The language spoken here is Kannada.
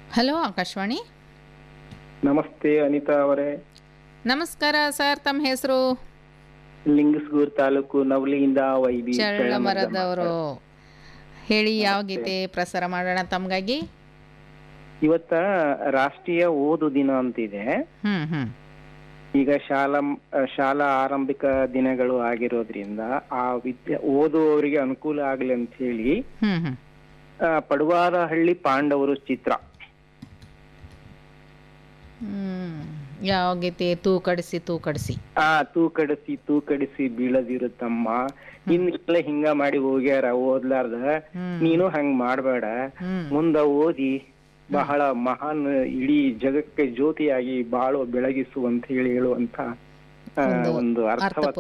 ಹಲೋ ಆಕಾಶವಾಣಿ ನಮಸ್ತೆ ಅನಿತಾ ಅವರೇ ನಮಸ್ಕಾರ ಸರ್ ತಮ್ಮ ಹೆಸರು ಲಿಂಗಸ್ಗೂರ್ ತಾಲೂಕು ನವಲಿಯಿಂದ ವೈಬಿ ಚಳ್ಳಮರದವರು ಹೇಳಿ ಯಾವ ಗೀತೆ ಪ್ರಸಾರ ಮಾಡೋಣ ತಮಗಾಗಿ ಇವತ್ತ ರಾಷ್ಟ್ರೀಯ ಓದು ದಿನ ಅಂತಿದೆ ಹ್ಮ್ ಹ್ಮ್ ಈಗ ಶಾಲಾ ಶಾಲಾ ಆರಂಭಿಕ ದಿನಗಳು ಆಗಿರೋದ್ರಿಂದ ಆ ವಿದ್ಯೆ ಓದುವವರಿಗೆ ಅನುಕೂಲ ಆಗ್ಲಿ ಅಂತ ಹೇಳಿ ಹ್ಮ್ ಹ್ಮ್ ಆ, ಪಡುವಾರಹಳ್ಳಿ ಪಾಂಡವರು ಚಿತ್ರ ಹ್ಮ್ ಯಾವ ಗೀತೆ ತೂ ಕಡಿಸಿ ತೂ ಕಡಿಸಿ ಆ ತೂಕಡಿಸಿ ತೂಕಡಿಸಿ ಬೀಳದಿರುತ್ತಮ್ಮ ಇನ್ನೆಲ್ಲ ಹಿಂಗ ಮಾಡಿ ಹೋಗ್ಯಾರ ಓದ್ಲಾರ್ದ ಹ್ಮ್ ನೀನು ಹಂಗ್ ಮಾಡ್ಬೇಡ ಹ್ಮ್ ಮುಂದ ಓದಿ ಬಹಳ ಮಹಾನ್ ಇಡೀ ಜಗಕ್ಕೆ ಜ್ಯೋತಿಯಾಗಿ ಬಾಳು ಬೆಳಗಿಸುವಂತ ಹೇಳಿ ಹೇಳುವಂತ ಆ, ಒಂದು ಒಂದು ಅರ್ಥವತ್ತ